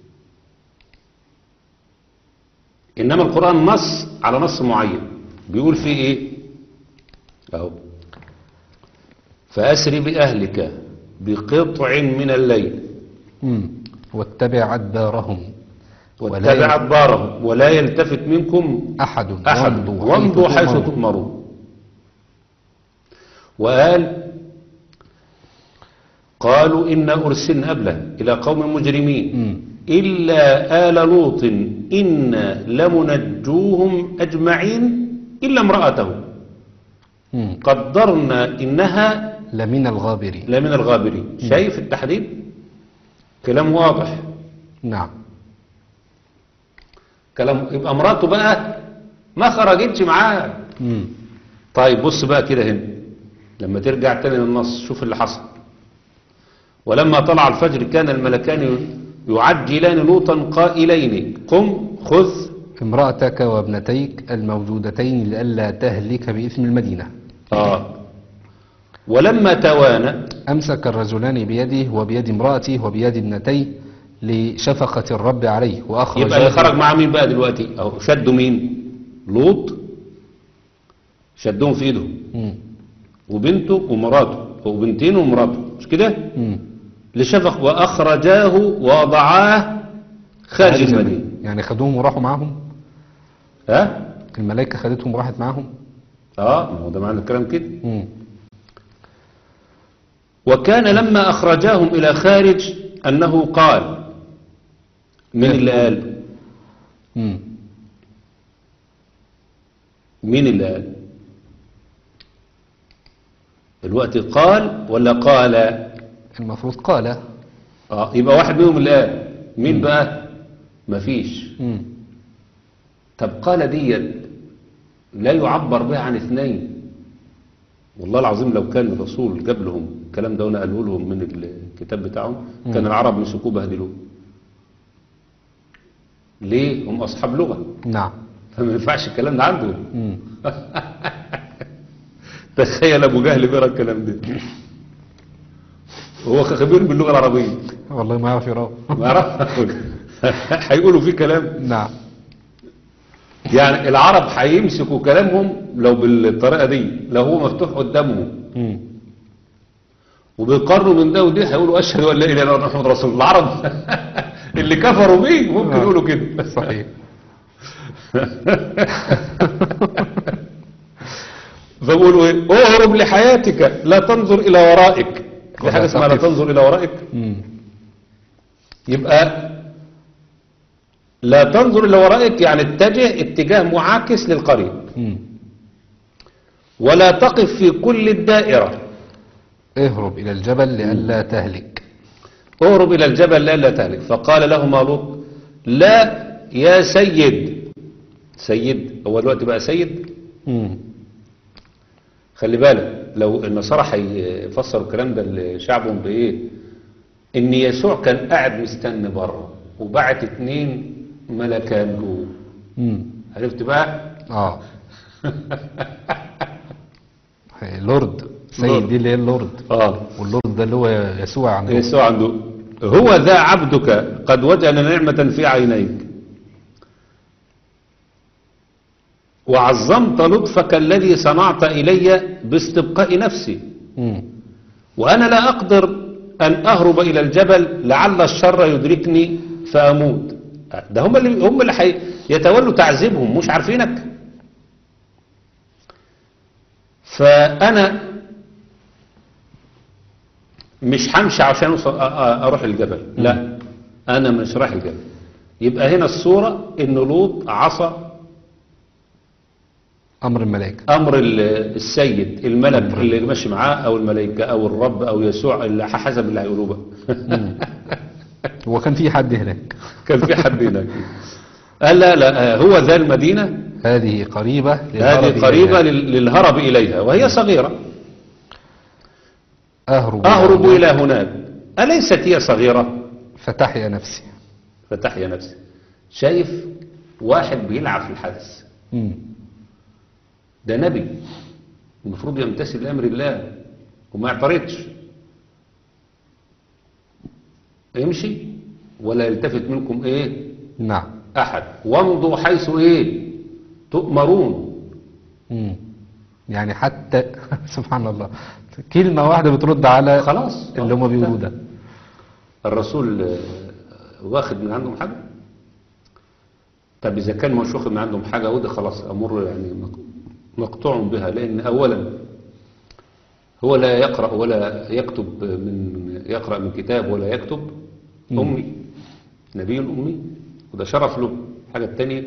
إنما القرآن نص على نص معين بيقول فيه إيه أهو فأسر بأهلك بقطع من الليل مم. واتبع أدبارهم ولا واتبع أدبارهم ولا يلتفت منكم أحد أحد وامضوا وامضوا حيث تؤمرون. تؤمرون وقال قالوا إنا أرسلنا قبله إلى قوم مجرمين مم. إلا آل لوط إنا لمنجوهم أجمعين إلا امرأته مم. قدرنا إنها لمن الغابرين لمن الغابرين شايف التحديد كلام واضح نعم كلام يبقى مراته بقى ما خرجتش معاه مم. طيب بص بقى كده هنا لما ترجع تاني للنص شوف اللي حصل ولما طلع الفجر كان الملكان يعجلان لوطا قائلين قم خذ امرأتك وابنتيك الموجودتين لئلا تهلك بإثم المدينة آه ولما توانى أمسك الرجلان بيده وبيد امرأته وبيد ابنتيه لشفقة الرب عليه وأخرج يبقى اللي خرج معاه مين بقى دلوقتي اهو شدوا مين لوط شدهم في ايده مم. وبنته ومراته وبنتين ومراته مش كده مم. لشفق واخرجاه ووضعاه خارج المدينه يعني خدوهم وراحوا معاهم ها الملائكة خدتهم وراحت معاهم اه ما هو ده معنى الكلام كده مم. وكان لما اخرجاهم الى خارج انه قال من اللي قال مم. مين اللي قال الوقت قال ولا قال المفروض قال اه يبقى واحد منهم اللي قال مين بقى مفيش مم. طب قال ديت لا يعبر بها عن اثنين والله العظيم لو كان الرسول جاب لهم الكلام ده وانا قاله لهم من الكتاب بتاعهم كان العرب مسكوه بهدلوه ليه هم اصحاب لغه نعم فما ينفعش الكلام ده عندهم مم. تخيل ابو جهل بيقرا الكلام ده هو خبير باللغه العربيه والله ما يعرف يقرأ ما يعرف هيقولوا فيه كلام نعم يعني العرب هيمسكوا كلامهم لو بالطريقه دي لو هو مفتوح قدامهم مم. وبيقارنوا من ده ودي هيقولوا اشهد ان لا اله الا الله محمد رسول الله العرب اللي كفروا بيه ممكن آه. يقولوا كده صحيح فبيقولوا ايه اهرب لحياتك لا تنظر الى ورائك في ولا حاجه اسمها لا تقف. تنظر الى ورائك مم. يبقى لا تنظر الى ورائك يعني اتجه اتجاه معاكس للقريب مم. ولا تقف في كل الدائره اهرب إلى الجبل لئلا تهلك اهرب إلى الجبل لئلا تهلك فقال لهما لوط لا يا سيد سيد هو دلوقتي بقى سيد مم. خلي بالك لو النصارى هيفسروا الكلام ده لشعبهم بايه ان يسوع كان قاعد مستني بره وبعت اتنين ملكان جوه مم. عرفت بقى اه لورد سيد لورد. دي اللي هي اللورد اه واللورد ده اللي هو يسوع عنده يسوع عنده هو ذا عبدك قد وجد نعمة في عينيك وعظمت لطفك الذي صنعت إلي باستبقاء نفسي مم. وأنا لا أقدر أن أهرب إلى الجبل لعل الشر يدركني فأموت ده هم اللي هم اللي حي يتولوا تعذيبهم مش عارفينك فأنا مش همشي عشان أوصل- أ- أ- أروح الجبل لا أنا مش رايح الجبل يبقى هنا الصورة إن لوط عصى أمر الملائكة امر ال- السيد الملك اللي ماشي معاه او الملائكه او الرب او يسوع اللي حسب اللي هيقولوه بقى هو كان في حد هناك كان في حد هناك قال لا لا هو ذا المدينه هذه قريبة للهرب هذه قريبه إليها. لل- للهرب اليها وهي صغيره أهرب اهرب إلى الى هناك اليست هي صغيره فتحيا نفسي فتحيا نفسي شايف واحد بيلعب في الحدث مم. ده نبي المفروض يمتثل لامر الله وما يعترضش يمشي ولا يلتفت منكم ايه نعم احد وامضوا حيث ايه تؤمرون مم. يعني حتى سبحان الله كلمة واحدة بترد على خلاص اللي هم بيقولوه ده الرسول آه، واخد من عندهم حاجة طب إذا كان مش واخد من عندهم حاجة وده خلاص أمر يعني مق- مقطوع بها لأن أولا هو لا يقرأ ولا يكتب من يقرأ من كتاب ولا يكتب أمي نبي أمي وده شرف له الحاجة التانية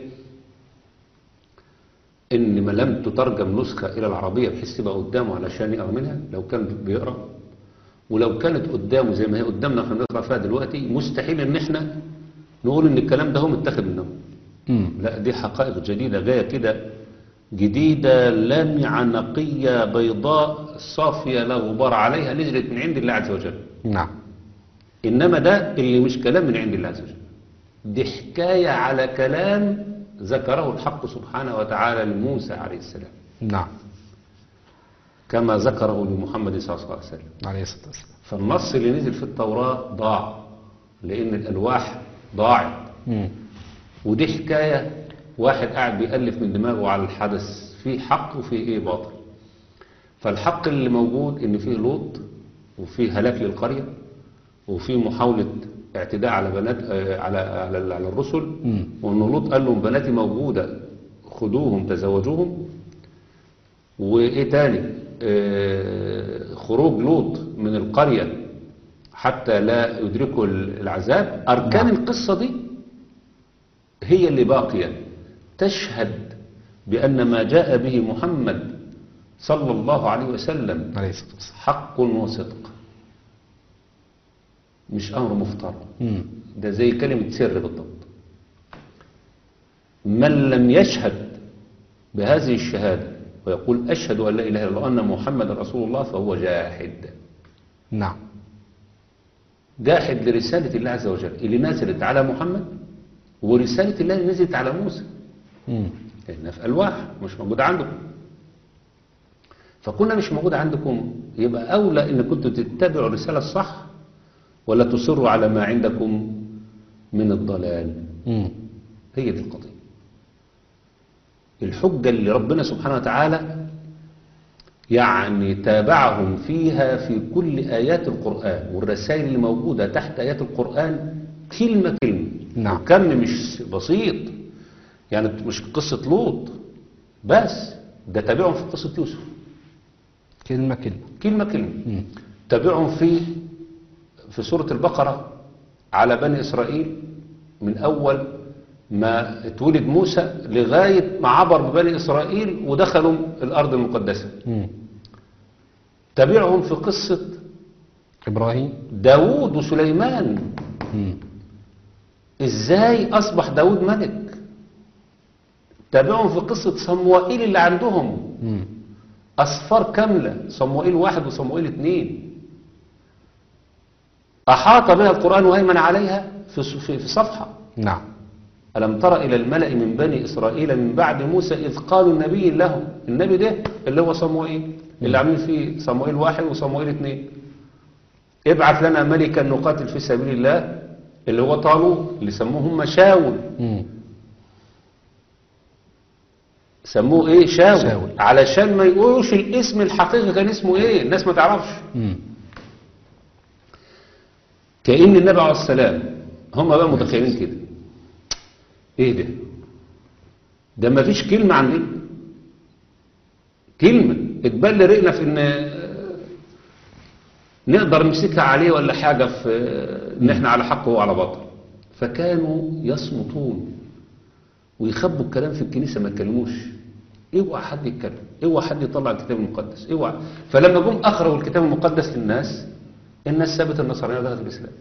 إن ما لم تترجم نسخة إلى العربية بحيث تبقى قدامه علشان يقرأ منها لو كان بيقرأ ولو كانت قدامه زي ما هي قدامنا احنا بنقرأ فيها دلوقتي مستحيل إن احنا نقول إن الكلام ده هو متاخد منهم مم. لا دي حقائق جديدة جاية كده جديدة لامعة نقية بيضاء صافية لا غبار عليها نزلت من عند الله عز وجل نعم إنما ده اللي مش كلام من عند الله عز وجل دي حكاية على كلام ذكره الحق سبحانه وتعالى لموسى عليه السلام نعم كما ذكره لمحمد صلى الله عليه وسلم عليه الصلاة والسلام فالنص اللي نزل في التوراة ضاع لأن الألواح ضاعت مم. ودي حكاية واحد قاعد بيألف من دماغه على الحدث في حق وفي ايه باطل فالحق اللي موجود ان فيه لوط وفيه هلاك للقرية وفيه محاولة اعتداء على بنات آه، على على على الرسل مم. وان لوط قال لهم بناتي موجودة خدوهم تزوجوهم وايه تاني آه، خروج لوط من القرية حتى لا يدركوا العذاب اركان نعم. القصة دي هي اللي باقية تشهد بأن ما جاء به محمد صلى الله عليه وسلم عليه الصلاة والسلام حق وصدق مش أمر مفترض مم. ده زي كلمة سر بالضبط من لم يشهد بهذه الشهادة ويقول أشهد أن لا إله إلا الله وأن محمد رسول الله فهو جاحد نعم جاحد لرسالة الله عز وجل اللي نزلت على محمد ورسالة الله اللي نزلت على موسى مم. لأنها في ألواح مش موجودة عندكم فكنا مش موجودة عندكم يبقى أولى إن كنتوا تتبعوا الرسالة الصح ولا تصروا على ما عندكم من الضلال مم. هي دي القضية الحجة اللي ربنا سبحانه وتعالى يعني تابعهم فيها في كل آيات القرآن والرسائل اللي موجودة تحت آيات القرآن كلمة كلمة نعم. وكم مش بسيط يعني مش قصة لوط بس ده تابعهم في قصة يوسف كلمة كلمة كلمة كلمة مم. تابعهم في في سورة البقرة على بني إسرائيل من أول ما اتولد موسى لغاية ما عبر ببني إسرائيل ودخلوا الأرض المقدسة مم. تابعهم في قصة إبراهيم داود وسليمان مم. إزاي أصبح داود ملك تابعهم في قصة صموئيل اللي عندهم مم. أصفار كاملة صموئيل واحد وصموئيل اثنين أحاط بها القرآن وهيمن عليها في في في صفحة نعم ألم تر إلى الملأ من بني إسرائيل من بعد موسى إذ قالوا النبي لهم النبي ده اللي هو صموئيل اللي عاملين فيه صموئيل واحد وصموئيل اثنين ابعث لنا ملكا نقاتل في سبيل الله اللي هو طالوت اللي سموه هم شاول مم. سموه ايه شاول, شاول. علشان ما يقولوش الاسم الحقيقي كان اسمه ايه الناس ما تعرفش مم. كأن النبي عليه السلام هم بقى متخيلين كده ايه ده ده ما فيش كلمة عندنا كلمة اتبل رقنا في ان نقدر نمسكها عليه ولا حاجة في ان احنا على حق وهو على باطل فكانوا يصمتون ويخبوا الكلام في الكنيسة ما يتكلموش اوعى حد يتكلم اوعى حد يطلع الكتاب المقدس اوعى فلما جم اخرجوا الكتاب المقدس للناس الناس سابت النصرانية ودخلت الاسلام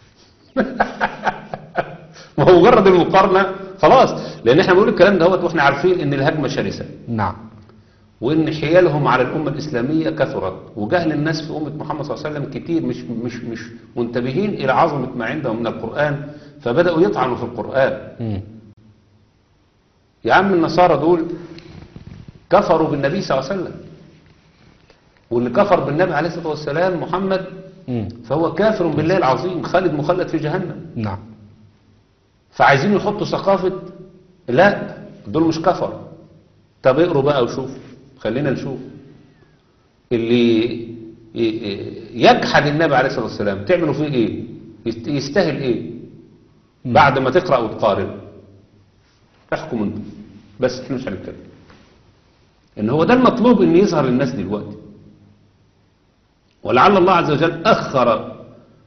ما هو مجرد المقارنة خلاص لان احنا بنقول الكلام دوت واحنا عارفين ان الهجمة شرسة نعم وان حيالهم على الامة الاسلامية كثرت وجهل الناس في امة محمد صلى الله عليه وسلم كتير مش مش مش منتبهين الى عظمة ما عندهم من القرآن فبدأوا يطعنوا في القرآن مم. يا عم النصارى دول كفروا بالنبي صلى الله عليه وسلم واللي كفر بالنبي عليه الصلاة والسلام محمد مم. فهو كافر بالله العظيم خالد مخلد في جهنم نعم فعايزين يحطوا ثقافة لا دول مش كفر طب اقروا بقى وشوف خلينا نشوف اللي ي- ي- يجحد النبي عليه الصلاة والسلام تعملوا فيه ايه يست- يستاهل ايه بعد ما تقرأ وتقارن احكم انتم بس احنا مش هنتكلم ان هو ده المطلوب ان يظهر للناس دلوقتي ولعل الله عز وجل اخر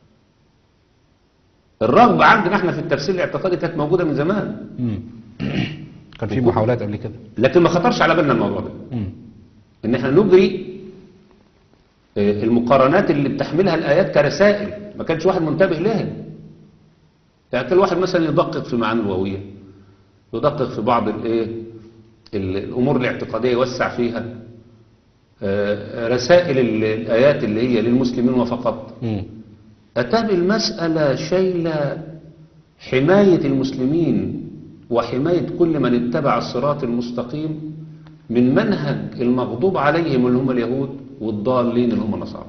الرغبة عندنا احنا في التفسير الاعتقادي كانت موجودة من زمان مم. كان في محاولات قبل كده لكن ما خطرش على بالنا الموضوع ده مم. ان احنا نجري آه، المقارنات اللي بتحملها الايات كرسائل ما كانش واحد منتبه لها يعني كل واحد مثلا يدقق في معاني الواويه يدقق في بعض الايه ال- الامور الاعتقاديه يوسع فيها آه، رسائل ال- الايات اللي هي للمسلمين وفقط مم. أتى بالمسألة شيلة حماية المسلمين وحماية كل من اتبع الصراط المستقيم من منهج المغضوب عليهم اللي هم اليهود والضالين اللي هم النصارى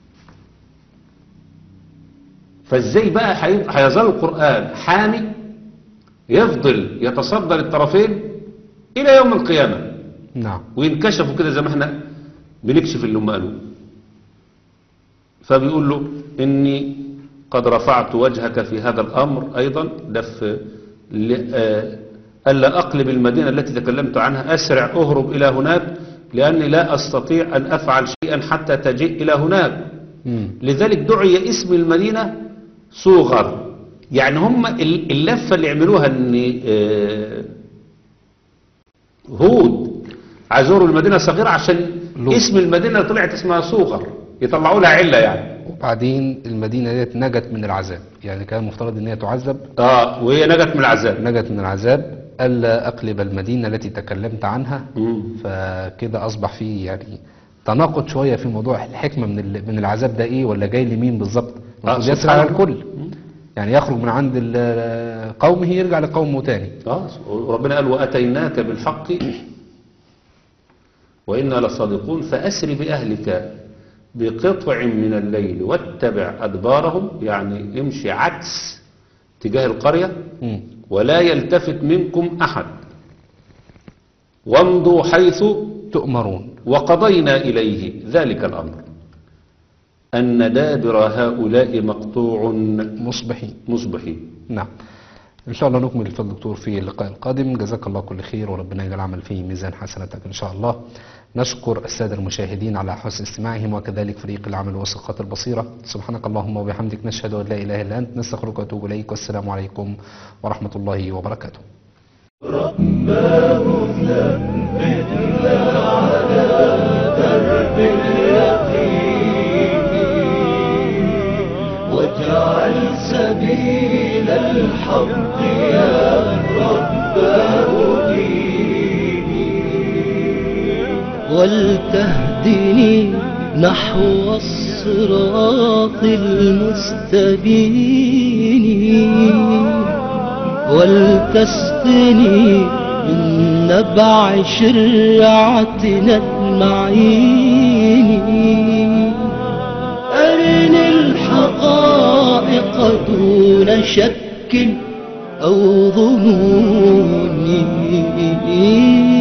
فازاي بقى هي- هيظل القرآن حامي يفضل يتصدى للطرفين إلى يوم القيامة نعم وينكشفوا كده زي ما احنا بنكشف اللي هم قالوه فبيقول له إني قد رفعت وجهك في هذا الأمر أيضا ده في ل- آه، ألا أقلب المدينة التي تكلمت عنها أسرع أهرب إلى هناك لأني لا أستطيع أن أفعل شيئا حتى تجيء إلى هناك مم. لذلك دعي اسم المدينة صوغر يعني هم ال- اللفة اللي عملوها ان آه، هود عايزوروا المدينة صغيرة عشان لوط. اسم المدينة طلعت اسمها صوغر يطلعوا لها علة يعني وبعدين المدينة ديت نجت من العذاب يعني كان المفترض ان هي تعذب اه وهي نجت من العذاب نجت من العذاب ألا أقلب المدينة التي تكلمت عنها مم. فكده أصبح فيه يعني تناقض شوية في موضوع الحكمة من ال- من العذاب ده إيه ولا جاي لمين بالظبط المفروض يسرع سبحان على الله. الكل يعني يخرج من عند ال- قومه يرجع لقومه تاني اه وربنا قال واتيناك بالحق وانا لصادقون فاسر باهلك بقطع من الليل واتبع ادبارهم يعني امشي عكس تجاه القريه مم. ولا يلتفت منكم احد وامضوا حيث تؤمرون وقضينا اليه ذلك الامر ان دابر هؤلاء مقطوع مصبحين مصبحين نعم إن شاء الله نكمل الفضل دكتور في اللقاء القادم جزاك الله كل خير وربنا يجعل العمل فيه ميزان حسناتك إن شاء الله نشكر السادة المشاهدين على حسن استماعهم وكذلك فريق العمل وثقات البصيرة سبحانك اللهم وبحمدك نشهد أن لا إله إلا أنت نستغفرك ونتوب إليك والسلام عليكم ورحمة الله وبركاته واجعل سبيل الحق يا رباه ديني ولتهدني نحو الصراط المستبين ولتسقني من نبع شرعتنا المعين أرني الحقائق دون شك أو ظنون